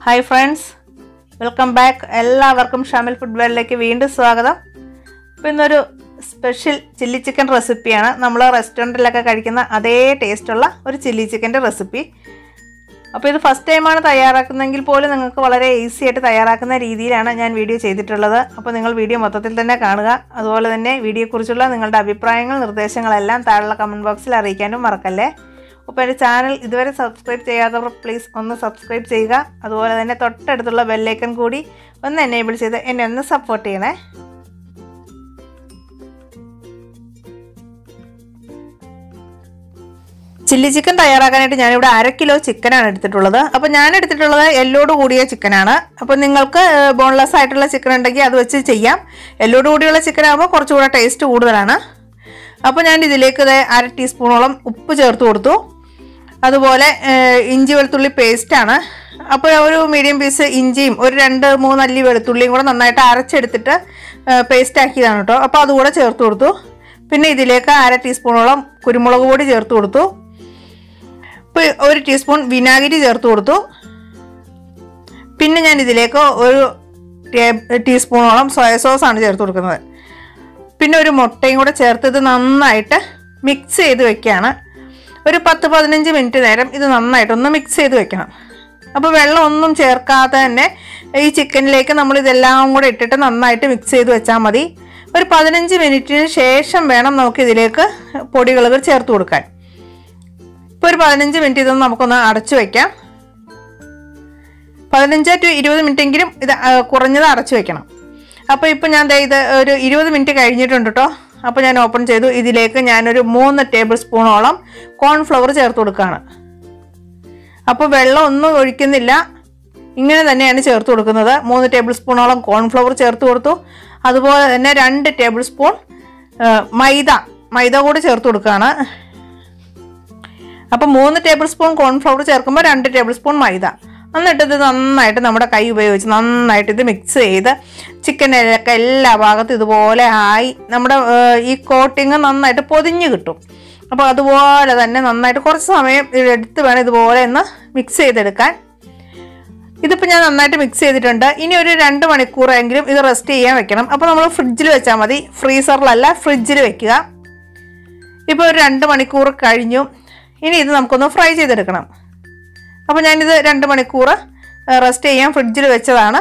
hi friends welcome back എല്ലാവർക്കും ഷമിൽ food വെയറിലേക്ക് വീണ്ടും സ്വാഗതം അപ്പോൾ ഇന്നൊരു സ്പെഷ്യൽ ചില്ലി ചിക്കൻ റെസിപ്പിയാണ് നമ്മൾ റെസ്റ്റോറൻറ്റിലൊക്കെ കഴിക്കുന്ന അതേ ടേസ്റ്റുള്ള ഒരു ചില്ലി ചിക്കൻ്റെ റെസിപ്പി അപ്പോൾ ഇത് ഫസ്റ്റ് ടൈമാണ് തയ്യാറാക്കുന്നതെങ്കിൽ പോലും നിങ്ങൾക്ക് വളരെ ഈസി ആയിട്ട് തയ്യാറാക്കുന്ന രീതിയിലാണ് ഞാൻ വീഡിയോ ചെയ്തിട്ടുള്ളത് അപ്പോൾ നിങ്ങൾ വീഡിയോ മൊത്തത്തിൽ തന്നെ കാണുക അതുപോലെ തന്നെ വീഡിയോയെക്കുറിച്ചുള്ള നിങ്ങളുടെ അഭിപ്രായങ്ങൾ നിർദ്ദേശങ്ങളെല്ലാം താഴെയുള്ള കമൻറ്റ് ബോക്സിൽ അറിയിക്കാനും മറക്കല്ലേ അപ്പോൾ എൻ്റെ ചാനൽ ഇതുവരെ സബ്സ്ക്രൈബ് ചെയ്യാത്തവർ പ്ലീസ് ഒന്ന് സബ്സ്ക്രൈബ് ചെയ്യുക അതുപോലെ തന്നെ തൊട്ടടുത്തുള്ള ബെല്ലൈക്കൺ കൂടി ഒന്ന് എനേബിൾ ചെയ്ത് എന്നെ ഒന്ന് സപ്പോർട്ട് ചെയ്യണേ ചില്ലി ചിക്കൻ തയ്യാറാക്കാനായിട്ട് ഞാനിവിടെ അര കിലോ ചിക്കനാണ് എടുത്തിട്ടുള്ളത് അപ്പോൾ ഞാൻ എടുത്തിട്ടുള്ളത് എല്ലോട് കൂടിയ ചിക്കനാണ് അപ്പോൾ നിങ്ങൾക്ക് ബോൺലെസ് ആയിട്ടുള്ള ചിക്കൻ ഉണ്ടെങ്കിൽ അത് വെച്ച് ചെയ്യാം എല്ലോട് കൂടിയുള്ള ചിക്കൻ ആകുമ്പോൾ കുറച്ചുകൂടെ ടേസ്റ്റ് കൂടുതലാണ് അപ്പോൾ ഞാൻ ഇതിലേക്ക് ഇത് അര ടീസ്പൂണോളം ഉപ്പ് ചേർത്ത് കൊടുത്തു അതുപോലെ ഇഞ്ചി വെളുത്തുള്ളി പേസ്റ്റാണ് അപ്പോൾ ഒരു മീഡിയം പീസ് ഇഞ്ചിയും ഒരു രണ്ട് മൂന്നല്ലി വെളുത്തുള്ളിയും കൂടെ നന്നായിട്ട് അരച്ചെടുത്തിട്ട് പേസ്റ്റ് ആക്കിയതാണ് കേട്ടോ അപ്പോൾ അതുകൂടെ ചേർത്ത് കൊടുത്തു പിന്നെ ഇതിലേക്ക് അര ടീസ്പൂണോളം കുരുമുളക് പൊടി ചേർത്ത് കൊടുത്തു ഇപ്പോൾ ഒരു ടീസ്പൂൺ വിനാഗിരി ചേർത്ത് കൊടുത്തു പിന്നെ ഞാൻ ഇതിലേക്ക് ഒരു ടീസ്പൂണോളം സോയ സോസാണ് ചേർത്ത് കൊടുക്കുന്നത് പിന്നെ ഒരു മുട്ടയും കൂടെ ചേർത്ത് ഇത് നന്നായിട്ട് മിക്സ് ചെയ്ത് വെക്കുകയാണ് ഒരു പത്ത് പതിനഞ്ച് മിനിറ്റ് നേരം ഇത് നന്നായിട്ടൊന്ന് മിക്സ് ചെയ്ത് വെക്കണം അപ്പോൾ വെള്ളം ഒന്നും ചേർക്കാതെ തന്നെ ഈ ചിക്കനിലേക്ക് നമ്മൾ ഇതെല്ലാം കൂടെ ഇട്ടിട്ട് നന്നായിട്ട് മിക്സ് ചെയ്ത് വെച്ചാൽ മതി ഒരു പതിനഞ്ച് മിനിറ്റിന് ശേഷം വേണം നമുക്ക് ഇതിലേക്ക് പൊടികൾ ചേർത്ത് കൊടുക്കാൻ ഇപ്പോൾ ഒരു പതിനഞ്ച് മിനിറ്റ് ഇതൊന്ന് നമുക്കൊന്ന് അടച്ചു വയ്ക്കാം പതിനഞ്ച് ടു ഇരുപത് മിനിറ്റെങ്കിലും ഇത് കുറഞ്ഞത് അടച്ചു വെക്കണം അപ്പോൾ ഇപ്പോൾ ഞാൻ ദേ ഇത് ഒരു ഇരുപത് മിനിറ്റ് കഴിഞ്ഞിട്ടുണ്ട് കേട്ടോ അപ്പോൾ ഞാൻ ഓപ്പൺ ചെയ്തു ഇതിലേക്ക് ഞാനൊരു മൂന്ന് ടേബിൾ സ്പൂണോളം കോൺഫ്ലവർ ചേർത്ത് കൊടുക്കുകയാണ് അപ്പോൾ വെള്ളം ഒന്നും ഒഴിക്കുന്നില്ല ഇങ്ങനെ തന്നെയാണ് ചേർത്ത് കൊടുക്കുന്നത് മൂന്ന് ടേബിൾ സ്പൂണോളം കോൺഫ്ലവർ ചേർത്ത് കൊടുത്തു അതുപോലെ തന്നെ രണ്ട് ടേബിൾ സ്പൂൺ മൈദ മൈദ കൂടി ചേർത്ത് കൊടുക്കുകയാണ് അപ്പോൾ മൂന്ന് ടേബിൾ സ്പൂൺ കോൺഫ്ലവർ ചേർക്കുമ്പോൾ രണ്ട് ടേബിൾ സ്പൂൺ മൈദ എന്നിട്ട് ഇത് നന്നായിട്ട് നമ്മുടെ കൈ ഉപയോഗിച്ച് നന്നായിട്ട് ഇത് മിക്സ് ചെയ്ത് ചിക്കനിലൊക്കെ എല്ലാ ഭാഗത്തും ഇതുപോലെ ആയി നമ്മുടെ ഈ കോട്ടിങ് നന്നായിട്ട് പൊതിഞ്ഞ് കിട്ടും അപ്പോൾ അതുപോലെ തന്നെ നന്നായിട്ട് കുറച്ച് സമയം എടുത്ത് വേണം ഇതുപോലെ ഒന്ന് മിക്സ് ചെയ്തെടുക്കാൻ ഇതിപ്പോൾ ഞാൻ നന്നായിട്ട് മിക്സ് ചെയ്തിട്ടുണ്ട് ഇനി ഒരു രണ്ട് മണിക്കൂറെങ്കിലും ഇത് റെസ്റ്റ് ചെയ്യാൻ വെക്കണം അപ്പോൾ നമ്മൾ ഫ്രിഡ്ജിൽ വെച്ചാൽ മതി ഫ്രീസറിലല്ല ഫ്രിഡ്ജിൽ വെക്കുക ഇപ്പോൾ ഒരു രണ്ട് മണിക്കൂർ കഴിഞ്ഞു ഇനി ഇത് നമുക്കൊന്ന് ഫ്രൈ ചെയ്തെടുക്കണം അപ്പോൾ ഞാനിത് രണ്ട് മണിക്കൂർ റെസ്റ്റ് ചെയ്യാൻ ഫ്രിഡ്ജിൽ വെച്ചതാണ്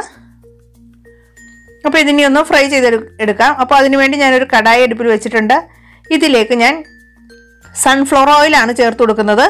അപ്പോൾ ഇതിനി ഒന്ന് ഫ്രൈ ചെയ്ത് എടുക്കാം അപ്പോൾ അതിന് വേണ്ടി ഞാനൊരു കടായി അടുപ്പിൽ വെച്ചിട്ടുണ്ട് ഇതിലേക്ക് ഞാൻ സൺഫ്ലവർ ഓയിലാണ് ചേർത്ത് കൊടുക്കുന്നത്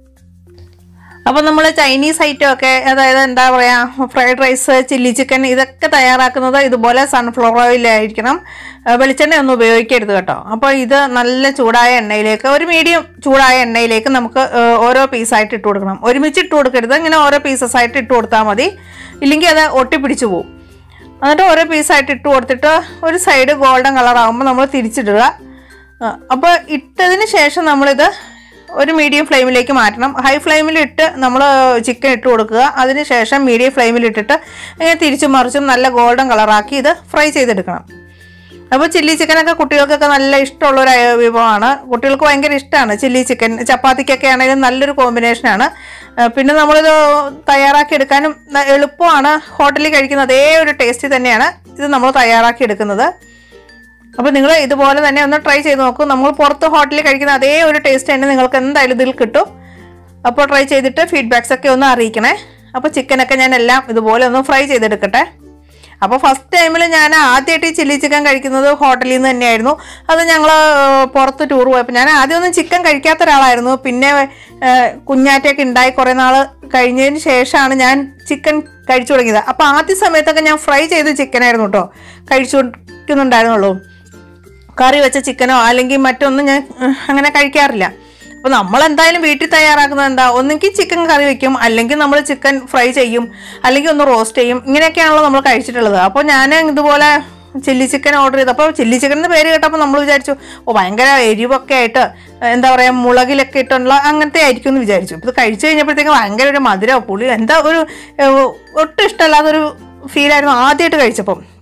അപ്പോൾ നമ്മൾ ചൈനീസ് ഐറ്റം ഒക്കെ അതായത് എന്താ പറയുക ഫ്രൈഡ് റൈസ് ചില്ലി ചിക്കൻ ഇതൊക്കെ തയ്യാറാക്കുന്നത് ഇതുപോലെ സൺഫ്ലവർ ഓയിലായിരിക്കണം വെളിച്ചെണ്ണ ഒന്നും ഉപയോഗിക്കരുത് കേട്ടോ അപ്പോൾ ഇത് നല്ല ചൂടായ എണ്ണയിലേക്ക് ഒരു മീഡിയം ചൂടായ എണ്ണയിലേക്ക് നമുക്ക് ഓരോ പീസായിട്ട് ഇട്ട് കൊടുക്കണം ഒരുമിച്ച് ഇട്ട് കൊടുക്കരുത് ഇങ്ങനെ ഓരോ പീസസ് ആയിട്ട് ഇട്ട് കൊടുത്താൽ മതി ഇല്ലെങ്കിൽ അത് ഒട്ടിപ്പിടിച്ച് പോകും എന്നിട്ട് ഓരോ പീസായിട്ട് ഇട്ട് കൊടുത്തിട്ട് ഒരു സൈഡ് ഗോൾഡൻ കളർ ആകുമ്പോൾ നമ്മൾ തിരിച്ചിടുക അപ്പോൾ ഇട്ടതിന് ശേഷം നമ്മളിത് ഒരു മീഡിയം ഫ്ലെയിമിലേക്ക് മാറ്റണം ഹൈ ഫ്ലെയിമിൽ ഇട്ട് നമ്മൾ ചിക്കൻ ഇട്ട് കൊടുക്കുക അതിന് ശേഷം മീഡിയം ഫ്ലെയിമിൽ ഇട്ടിട്ട് ഇങ്ങനെ തിരിച്ചും മറിച്ചും നല്ല ഗോൾഡൻ കളറാക്കി ഇത് ഫ്രൈ ചെയ്തെടുക്കണം അപ്പോൾ ചില്ലി ചിക്കനൊക്കെ കുട്ടികൾക്കൊക്കെ നല്ല ഇഷ്ടമുള്ള ഒരു വിഭവമാണ് കുട്ടികൾക്ക് ഭയങ്കര ഇഷ്ടമാണ് ചില്ലി ചിക്കൻ ചപ്പാത്തിക്കൊക്കെ ആണെങ്കിലും നല്ലൊരു കോമ്പിനേഷനാണ് പിന്നെ നമ്മളിത് തയ്യാറാക്കി എടുക്കാനും എളുപ്പമാണ് ഹോട്ടലിൽ കഴിക്കുന്ന അതേ ഒരു ടേസ്റ്റ് തന്നെയാണ് ഇത് നമ്മൾ തയ്യാറാക്കി എടുക്കുന്നത് അപ്പോൾ നിങ്ങൾ ഇതുപോലെ തന്നെ ഒന്ന് ട്രൈ ചെയ്ത് നോക്കൂ നമ്മൾ പുറത്ത് ഹോട്ടലിൽ കഴിക്കുന്ന അതേ ഒരു ടേസ്റ്റ് തന്നെ നിങ്ങൾക്ക് എന്തായാലും ഇതിൽ കിട്ടും അപ്പോൾ ട്രൈ ചെയ്തിട്ട് ഫീഡ്ബാക്സ് ഒക്കെ ഒന്ന് അറിയിക്കണേ അപ്പോൾ ചിക്കനൊക്കെ ഞാൻ എല്ലാം ഇതുപോലെ ഒന്ന് ഫ്രൈ ചെയ്തെടുക്കട്ടെ അപ്പോൾ ഫസ്റ്റ് ടൈമിൽ ഞാൻ ആദ്യമായിട്ട് ഈ ചില്ലി ചിക്കൻ കഴിക്കുന്നത് ഹോട്ടലിൽ നിന്ന് തന്നെയായിരുന്നു അത് ഞങ്ങൾ പുറത്ത് ടൂർ പോയപ്പോൾ ഞാൻ ആദ്യമൊന്നും ചിക്കൻ കഴിക്കാത്ത ഒരാളായിരുന്നു പിന്നെ കുഞ്ഞാറ്റയൊക്കെ ഉണ്ടായി കുറേ നാൾ കഴിഞ്ഞതിന് ശേഷമാണ് ഞാൻ ചിക്കൻ കഴിച്ചു തുടങ്ങിയത് അപ്പോൾ ആദ്യ സമയത്തൊക്കെ ഞാൻ ഫ്രൈ ചെയ്ത ചിക്കനായിരുന്നു കേട്ടോ കഴിച്ചുകൊണ്ടിരിക്കുന്നുണ്ടായിരുന്നുള്ളൂ കറി വെച്ച ചിക്കനോ അല്ലെങ്കിൽ മറ്റൊന്നും ഞാൻ അങ്ങനെ കഴിക്കാറില്ല അപ്പോൾ നമ്മൾ എന്തായാലും വീട്ടിൽ തയ്യാറാക്കുന്നത് എന്താ ഒന്നെങ്കിൽ ചിക്കൻ കറി വെക്കും അല്ലെങ്കിൽ നമ്മൾ ചിക്കൻ ഫ്രൈ ചെയ്യും അല്ലെങ്കിൽ ഒന്ന് റോസ്റ്റ് ചെയ്യും ഇങ്ങനെയൊക്കെയാണല്ലോ നമ്മൾ കഴിച്ചിട്ടുള്ളത് അപ്പോൾ ഞാൻ ഇതുപോലെ ചില്ലി ചിക്കൻ ഓർഡർ ചെയ്തു അപ്പോൾ ചില്ലി ചിക്കൻ എന്ന് പേര് കേട്ടപ്പോൾ നമ്മൾ വിചാരിച്ചു ഓ ഭയങ്കര എരിവൊക്കെ ആയിട്ട് എന്താ പറയുക മുളകിലൊക്കെ ഇട്ടുള്ള അങ്ങനത്തെ ആയിരിക്കും എന്ന് വിചാരിച്ചു ഇത് കഴിച്ചു കഴിഞ്ഞപ്പോഴത്തേക്ക് ഭയങ്കര ഒരു മധുരമോ പുളി എന്താ ഒരു ഒട്ടും ഇഷ്ടമല്ലാത്തൊരു ഫീലായിരുന്നു ആദ്യമായിട്ട് കഴിച്ചപ്പം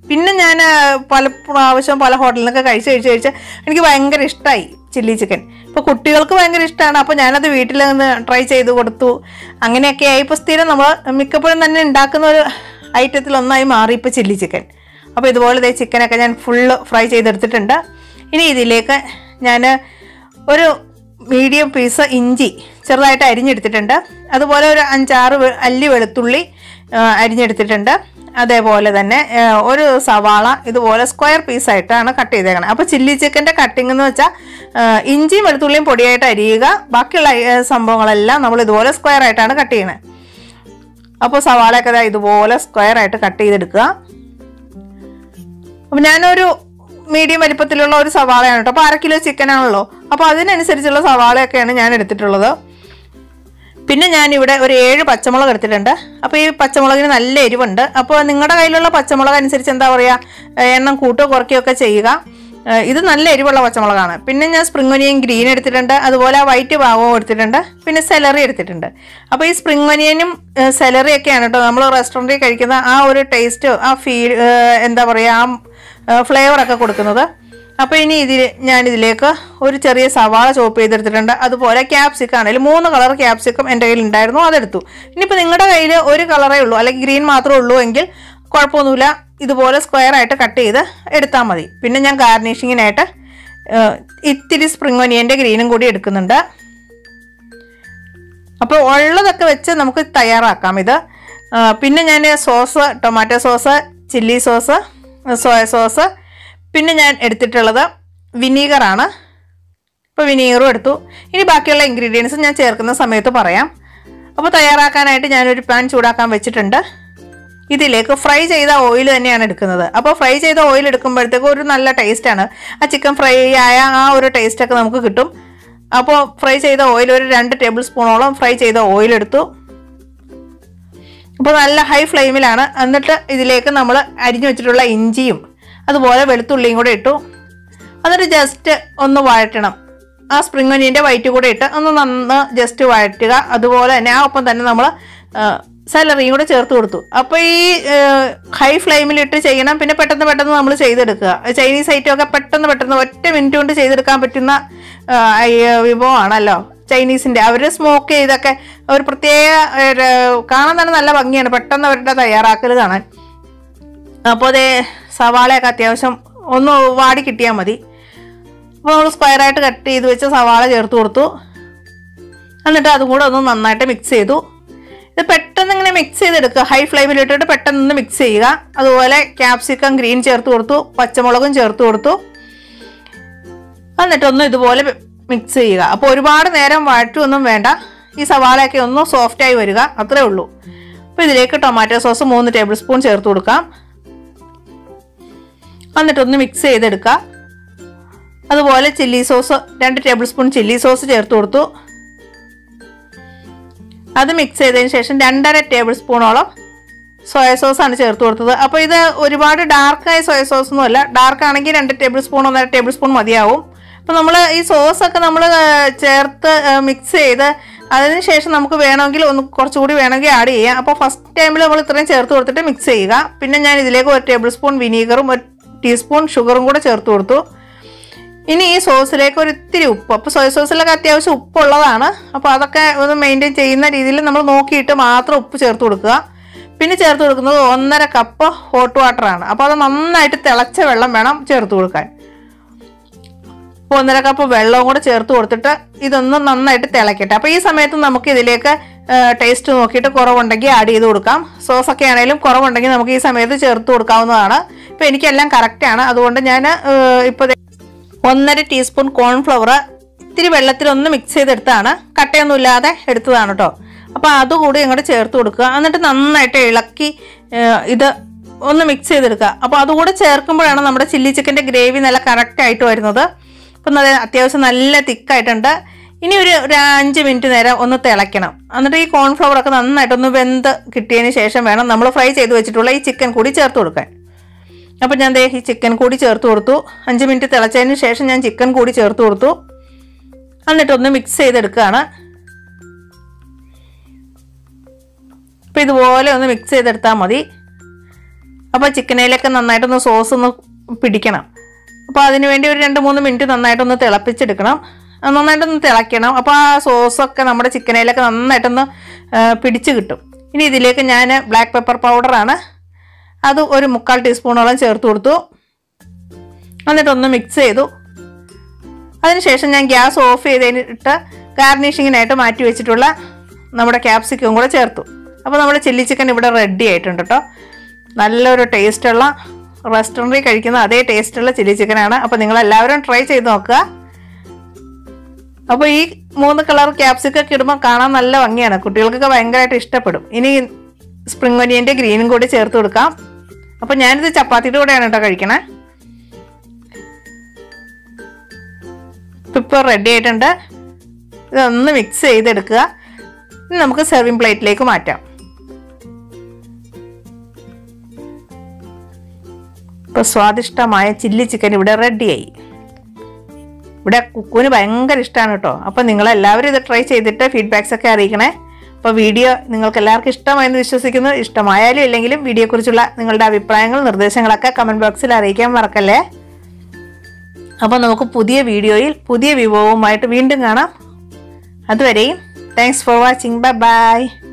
പിന്നെ ഞാൻ പല പ്രാവശ്യം പല ഹോട്ടലിൽ നിന്നൊക്കെ കഴിച്ച് കഴിച്ച് കഴിച്ച് എനിക്ക് ഭയങ്കര ഇഷ്ടമായി ചില്ലി ചിക്കൻ ഇപ്പോൾ കുട്ടികൾക്ക് ഭയങ്കര ഇഷ്ടമാണ് അപ്പോൾ ഞാനത് വീട്ടിൽ നിന്ന് ട്രൈ ചെയ്ത് കൊടുത്തു അങ്ങനെയൊക്കെ ആയി ഇപ്പോൾ സ്ഥിരം നമ്മൾ മിക്കപ്പോഴും തന്നെ ഉണ്ടാക്കുന്ന ഒരു ഐറ്റത്തിൽ ഒന്നായി മാറി ഇപ്പോൾ ചില്ലി ചിക്കൻ അപ്പോൾ ഇതുപോലെ ദേ ചിക്കനൊക്കെ ഞാൻ ഫുള്ള് ഫ്രൈ ചെയ്തെടുത്തിട്ടുണ്ട് ഇനി ഇതിലേക്ക് ഞാൻ ഒരു മീഡിയം പീസ് ഇഞ്ചി ചെറുതായിട്ട് അരിഞ്ഞെടുത്തിട്ടുണ്ട് അതുപോലെ ഒരു അഞ്ചാറ് വെ- അല്ലി വെളുത്തുള്ളി ആ, അരിഞ്ഞെടുത്തിട്ടുണ്ട് അതേപോലെ തന്നെ ആ, ഒരു സവാള ഇതുപോലെ സ്ക്വയർ പീസായിട്ടാണ് കട്ട് ചെയ്തേക്കണം അപ്പോൾ ചില്ലി ചിക്കൻ്റെ കട്ടിംഗ് എന്ന് വെച്ചാൽ ആ, ഇഞ്ചിയും വെളുത്തുള്ളിയും പൊടിയായിട്ട് അരിയുക ബാക്കിയുള്ള ആ, സംഭവങ്ങളെല്ലാം നമ്മൾ ഇതുപോലെ സ്ക്വയർ ആയിട്ടാണ് കട്ട് ചെയ്യണത് അപ്പോൾ സവാളയൊക്കെ ദാ ഇതുപോലെ സ്ക്വയർ ആയിട്ട് കട്ട് ചെയ്തെടുക്കുക അപ്പം ഞാനൊരു മീഡിയം വലിപ്പത്തിലുള്ള ഒരു സവാളയാണ് കേട്ടോ അപ്പോൾ അര കിലോ ചിക്കൻ ആണല്ലോ അപ്പോൾ അതിനനുസരിച്ചുള്ള സവാളയൊക്കെയാണ് ഞാൻ എടുത്തിട്ടുള്ളത് പിന്നെ ഞാനിവിടെ ഒരു ഏഴ് പച്ചമുളക് എടുത്തിട്ടുണ്ട് അപ്പോൾ ഈ പച്ചമുളകിന് നല്ല എരിവുണ്ട് അപ്പോൾ നിങ്ങളുടെ കയ്യിലുള്ള പച്ചമുളക് അനുസരിച്ച് എന്താ പറയുക എണ്ണം കൂട്ടോ കുറയ്ക്കുകയോ ഒക്കെ ചെയ്യുക ഏഹ് ഇത് നല്ല എരിവുള്ള പച്ചമുളകാണ് പിന്നെ ഞാൻ സ്പ്രിംഗ് ഒനിയൻ ഗ്രീൻ എടുത്തിട്ടുണ്ട് അതുപോലെ ആ വൈറ്റ് ഭാഗവും എടുത്തിട്ടുണ്ട് പിന്നെ സെലറി എടുത്തിട്ടുണ്ട് അപ്പോൾ ഈ സ്പ്രിംഗ് ഒനിയനും സെലറി ഒക്കെയാണ് കേട്ടോ നമ്മൾ റെസ്റ്റോറൻറ്റിൽ കഴിക്കുന്ന ആ ഒരു ടേസ്റ്റ് ആ ഫീൽ എന്താ പറയുക ആ ഫ്ലേവറൊക്കെ കൊടുക്കുന്നത് അപ്പോൾ ഇനി ഇതിൽ ഞാൻ ഇതിലേക്ക് ഒരു ചെറിയ സവാള ചോപ്പ് ചെയ്തെടുത്തിട്ടുണ്ട് അതുപോലെ ക്യാപ്സിക്കം ആണെങ്കിലും മൂന്ന് കളർ ക്യാപ്സിക്കം എൻ്റെ കയ്യിൽ ഉണ്ടായിരുന്നു അതെടുത്തു ഇനിയിപ്പോൾ നിങ്ങളുടെ കയ്യിൽ ഒരു കളറേ ഉള്ളൂ അല്ലെങ്കിൽ ഗ്രീൻ മാത്രമേ ഉള്ളൂ എങ്കിൽ കുഴപ്പമൊന്നുമില്ല ഇതുപോലെ സ്ക്വയർ ആയിട്ട് കട്ട് ചെയ്ത് എടുത്താൽ മതി പിന്നെ ഞാൻ ഗാർണിഷിങ്ങിനായിട്ട് ഏഹ്, ഇത്തിരി സ്പ്രിംഗ് ഒനിയൻ്റെ ഗ്രീനും കൂടി എടുക്കുന്നുണ്ട് അപ്പോൾ ഉള്ളതൊക്കെ വെച്ച് നമുക്ക് തയ്യാറാക്കാം ഇത് ആ, പിന്നെ ഞാൻ sauce tomato sauce chilli sauce soya sauce പിന്നെ ഞാൻ എടുത്തിട്ടുള്ളത് വിനീഗറാണ് ഇപ്പോൾ വിനീഗറും എടുത്തു ഇനി ബാക്കിയുള്ള ഇൻഗ്രീഡിയൻസ് ഞാൻ ചേർക്കുന്ന സമയത്ത് പറയാം അപ്പോൾ തയ്യാറാക്കാനായിട്ട് ഞാനൊരു പാൻ ചൂടാക്കാൻ വെച്ചിട്ടുണ്ട് ഇതിലേക്ക് ഫ്രൈ ചെയ്ത ഓയിൽ തന്നെയാണ് എടുക്കുന്നത് അപ്പോൾ ഫ്രൈ ചെയ്ത ഓയിൽ എടുക്കുമ്പോഴത്തേക്കും ഒരു നല്ല ടേസ്റ്റാണ് ആ ചിക്കൻ ഫ്രൈ ആയ ആ ഒരു ടേസ്റ്റൊക്കെ നമുക്ക് കിട്ടും അപ്പോൾ ഫ്രൈ ചെയ്ത ഓയിൽ ഒരു രണ്ട് ടേബിൾ സ്പൂണോളം ഫ്രൈ ചെയ്ത ഓയിൽ എടുത്തു അപ്പോൾ നല്ല ഹൈ ഫ്ലെയിമിലാണ് എന്നിട്ട് ഇതിലേക്ക് നമ്മൾ അരിഞ്ഞു വെച്ചിട്ടുള്ള ഇഞ്ചിയും അതുപോലെ വെളുത്തുള്ളിയും കൂടെ ഇട്ടു എന്നിട്ട് ജസ്റ്റ് ഒന്ന് വഴറ്റണം ആ സ്പ്രിംഗ് ഒനിയൻ്റെ വൈറ്റ് കൂടെ ഇട്ട് ഒന്ന് നന്ന് ജസ്റ്റ് വഴറ്റുക അതുപോലെ തന്നെ ആ ഒപ്പം തന്നെ നമ്മൾ സാലറിയും കൂടെ ചേർത്ത് കൊടുത്തു അപ്പോൾ ഈ ഹൈ ഫ്ലെയിമിലിട്ട് ചെയ്യണം പിന്നെ പെട്ടെന്ന് പെട്ടെന്ന് നമ്മൾ ചെയ്തെടുക്കുക ചൈനീസ് ഐറ്റം ഒക്കെ പെട്ടെന്ന് പെട്ടെന്ന് ഒറ്റ മിനിറ്റ് കൊണ്ട് ചെയ്തെടുക്കാൻ പറ്റുന്ന ആ, ഈ വിഭവമാണല്ലോ ചൈനീസിൻ്റെ അവർ സ്മോക്ക് ചെയ്തൊക്കെ ഒരു പ്രത്യേക ഒരു, കാണാൻ തന്നെ നല്ല ഭംഗിയാണ് പെട്ടെന്ന് അവരുടെ തയ്യാറാക്കൽ കാണാൻ അപ്പോൾ അതേ സവാളയൊക്കെ അത്യാവശ്യം ഒന്ന് വാടി കിട്ടിയാൽ മതി അപ്പോൾ നമ്മൾ സ്ക്വയറായിട്ട് കട്ട് ചെയ്ത് വെച്ച് സവാള ചേർത്ത് കൊടുത്തു എന്നിട്ട് അതും കൂടെ ഒന്ന് നന്നായിട്ട് മിക്സ് ചെയ്തു ഇത് പെട്ടെന്ന് ഇങ്ങനെ മിക്സ് ചെയ്തെടുക്കുക ഹൈ ഫ്ലെയിമിലിട്ടിട്ട് പെട്ടെന്ന് ഒന്ന് മിക്സ് ചെയ്യുക അതുപോലെ ക്യാപ്സിക്കം ഗ്രീൻ ചേർത്ത് കൊടുത്തു പച്ചമുളകും ചേർത്ത് കൊടുത്തു എന്നിട്ടൊന്ന് ഇതുപോലെ മിക്സ് ചെയ്യുക അപ്പോൾ ഒരുപാട് നേരം വഴറ്റുമൊന്നും വേണ്ട ഈ സവാളയൊക്കെ ഒന്ന് സോഫ്റ്റായി വരിക അത്രേ ഉള്ളൂ അപ്പോൾ ഇതിലേക്ക് ടൊമാറ്റോ സോസ് മൂന്ന് ടേബിൾ സ്പൂൺ ചേർത്ത് കൊടുക്കാം എന്നിട്ടൊന്ന് മിക്സ് ചെയ്തെടുക്കുക അതുപോലെ ചില്ലി സോസ് രണ്ട് ടേബിൾ സ്പൂൺ ചില്ലി സോസ് ചേർത്ത് കൊടുത്തു അത് മിക്സ് ചെയ്തതിന് ശേഷം രണ്ടര ടേബിൾ സ്പൂണോളം സോയ സോസ് ആണ് ചേർത്ത് കൊടുത്തത് അപ്പോൾ ഇത് ഒരുപാട് ഡാർക്കായ സോയ സോസ് ഒന്നും അല്ല ഡാർക്ക് ആണെങ്കിൽ രണ്ട് ടേബിൾ സ്പൂൺ ഒന്നര ടേബിൾ സ്പൂൺ മതിയാവും അപ്പോൾ നമ്മൾ ഈ സോസൊക്കെ നമ്മൾ ചേർത്ത് മിക്സ് ചെയ്ത് അതിന് ശേഷം നമുക്ക് വേണമെങ്കിൽ ഒന്ന് കുറച്ചുകൂടി വേണമെങ്കിൽ ആഡ് ചെയ്യാം അപ്പോൾ ഫസ്റ്റ് ടൈമിൽ നമ്മൾ ഇത്രയും ചേർത്ത് കൊടുത്തിട്ട് മിക്സ് ചെയ്യുക പിന്നെ ഞാൻ ഇതിലേക്ക് ഒരു ടേബിൾ സ്പൂൺ വിനീഗറും ഒരു ടീസ്പൂൺ ഷുഗറും കൂടെ ചേർത്ത് കൊടുത്തു ഇനി ഈ സോസിലേക്ക് ഒരു ഇത്തിരി ഉപ്പ് അപ്പോൾ സോയ സോസിലൊക്കെ അത്യാവശ്യം ഉപ്പുള്ളതാണ് അപ്പോൾ അതൊക്കെ ഒന്ന് മെയിൻറ്റെയിൻ ചെയ്യുന്ന രീതിയിൽ നമ്മൾ നോക്കിയിട്ട് മാത്രം ഉപ്പ് ചേർത്ത് കൊടുക്കുക പിന്നെ ചേർത്ത് കൊടുക്കുന്നത് ഒന്നര കപ്പ് ഹോട്ട് വാട്ടറാണ് അപ്പോൾ അത് നന്നായിട്ട് തിളച്ച വെള്ളം വേണം ചേർത്ത് കൊടുക്കാൻ അപ്പോൾ ഒന്നര കപ്പ് വെള്ളവും കൂടെ ചേർത്ത് കൊടുത്തിട്ട് ഇതൊന്ന് നന്നായിട്ട് തിളക്കട്ടെ അപ്പോൾ ഈ സമയത്ത് നമുക്ക് ഇതിലേക്ക് ടേസ്റ്റ് നോക്കിയിട്ട് കുറവുണ്ടെങ്കിൽ ആഡ് ചെയ്ത് കൊടുക്കാം സോസൊക്കെ ആണെങ്കിലും കുറവുണ്ടെങ്കിൽ നമുക്ക് ഈ സമയത്ത് ചേർത്ത് കൊടുക്കാവുന്നതാണ് ഇപ്പോൾ എനിക്കെല്ലാം കറക്റ്റാണ് അതുകൊണ്ട് ഞാൻ ഇപ്പോൾ ഒന്നര ടീസ്പൂൺ കോൺഫ്ലവർ ഇത്തിരി വെള്ളത്തിൽ ഒന്ന് മിക്സ് ചെയ്തെടുത്താണ് കട്ടയൊന്നും ഇല്ലാതെ എടുത്തതാണ് കേട്ടോ അപ്പോൾ അതുകൂടി ഇങ്ങോട്ട് ചേർത്ത് കൊടുക്കുക എന്നിട്ട് നന്നായിട്ട് ഇളക്കി ഏഹ്, ഇത് ഒന്ന് മിക്സ് ചെയ്തെടുക്കുക അപ്പോൾ അതുകൂടെ ചേർക്കുമ്പോഴാണ് നമ്മുടെ ചില്ലി ചിക്കൻ്റെ ഗ്രേവി നല്ല കറക്റ്റ് ആയിട്ട് വരുന്നത് അപ്പം നല്ല അത്യാവശ്യം നല്ല തിക്കായിട്ടുണ്ട് ഇനി ഒരു ഒരു അഞ്ച് മിനിറ്റ് നേരം ഒന്ന് തിളയ്ക്കണം എന്നിട്ട് ഈ കോൺഫ്ലവർ ഒക്കെ നന്നായിട്ടൊന്ന് വെന്ത് കിട്ടിയതിന് ശേഷം വേണം നമ്മൾ ഫ്രൈ ചെയ്ത് വെച്ചിട്ടുള്ള ഈ ചിക്കൻ കൂടി ചേർത്ത് കൊടുക്കാൻ അപ്പം ഞാൻ ദേ ഈ ചിക്കൻ കൂടി ചേർത്ത് കൊടുത്തു അഞ്ച് മിനിറ്റ് തിളച്ചതിന് ശേഷം ഞാൻ ചിക്കൻ കൂടി ചേർത്ത് കൊടുത്തു എന്നിട്ടൊന്ന് മിക്സ് ചെയ്തെടുക്കുകയാണ് അപ്പം ഇതുപോലെ ഒന്ന് മിക്സ് ചെയ്തെടുത്താൽ മതി അപ്പോൾ ചിക്കനയിലൊക്കെ നന്നായിട്ടൊന്ന് സോസ് ഒന്ന് പിടിക്കണം അപ്പോൾ അതിന് വേണ്ടി ഒരു രണ്ട് മൂന്ന് മിനിറ്റ് നന്നായിട്ടൊന്ന് തിളപ്പിച്ചെടുക്കണം അത് നന്നായിട്ടൊന്ന് തിളയ്ക്കണം അപ്പോൾ ആ സോസൊക്കെ നമ്മുടെ ചിക്കനയിലൊക്കെ നന്നായിട്ടൊന്ന് ആ, പിടിച്ച് കിട്ടും ഇനി ഇതിലേക്ക് ഞാൻ ബ്ലാക്ക് പെപ്പർ പൗഡറാണ് അത് ഒരു മുക്കാൽ ടീസ്പൂണോളം ചേർത്ത് കൊടുത്തു എന്നിട്ടൊന്ന് മിക്സ് ചെയ്തു അതിനുശേഷം ഞാൻ ഗ്യാസ് ഓഫ് ചെയ്തിട്ട് ഗാർണിഷിങ്ങിനായിട്ട് മാറ്റി വെച്ചിട്ടുള്ള നമ്മുടെ ക്യാപ്സിക്കും കൂടെ ചേർത്തു അപ്പോൾ നമ്മുടെ ചില്ലി ചിക്കൻ ഇവിടെ റെഡി ആയിട്ടുണ്ട് കേട്ടോ നല്ലൊരു ടേസ്റ്റുള്ള റെസ്റ്റോറൻറ്റിൽ കഴിക്കുന്ന അതേ ടേസ്റ്റുള്ള ചില്ലി ചിക്കനാണ് അപ്പോൾ നിങ്ങൾ എല്ലാവരും ട്രൈ ചെയ്ത് നോക്കുക അപ്പോൾ ഈ മൂന്ന് കളർ ക്യാപ്സിക്കൊക്കെ ഇടുമ്പോൾ കാണാൻ നല്ല ഭംഗിയാണ് കുട്ടികൾക്കൊക്കെ ഭയങ്കരമായിട്ട് ഇഷ്ടപ്പെടും ഇനി സ്പ്രിംഗ് ഒനിയൻ്റെ ഗ്രീനും കൂടി ചേർത്ത് കൊടുക്കാം അപ്പോൾ ഞാനിത് ചപ്പാത്തിയുടെ കൂടെയാണ് കേട്ടോ കഴിക്കണേ ഇപ്പോൾ റെഡി ആയിട്ടുണ്ട് ഇതൊന്ന് മിക്സ് ചെയ്തെടുക്കുക ഇനി നമുക്ക് സെർവിങ് പ്ലേറ്റിലേക്ക് മാറ്റാം ഇപ്പോൾ സ്വാദിഷ്ടമായ ചില്ലി ചിക്കൻ ഇവിടെ റെഡിയായി ഇവിടെ കുക്കുവിന് ഭയങ്കര ഇഷ്ടമാണ് കേട്ടോ അപ്പോൾ നിങ്ങളെല്ലാവരും ഇത് ട്രൈ ചെയ്തിട്ട് ഫീഡ്ബാക്സ് ഒക്കെ അറിയിക്കണേ അപ്പോൾ വീഡിയോ നിങ്ങൾക്ക് എല്ലാവർക്കും ഇഷ്ടമായെന്ന് വിശ്വസിക്കുന്നു ഇഷ്ടമായാലും ഇല്ലെങ്കിലും വീഡിയോയെക്കുറിച്ചുള്ള നിങ്ങളുടെ അഭിപ്രായങ്ങൾ നിർദ്ദേശങ്ങളൊക്കെ കമൻറ്റ് ബോക്സിൽ അറിയിക്കാൻ മറക്കല്ലേ അപ്പോൾ നമുക്ക് പുതിയ വീഡിയോയിൽ പുതിയ വിഭവവുമായിട്ട് വീണ്ടും കാണാം അതുവരെയും thanks for watching bye by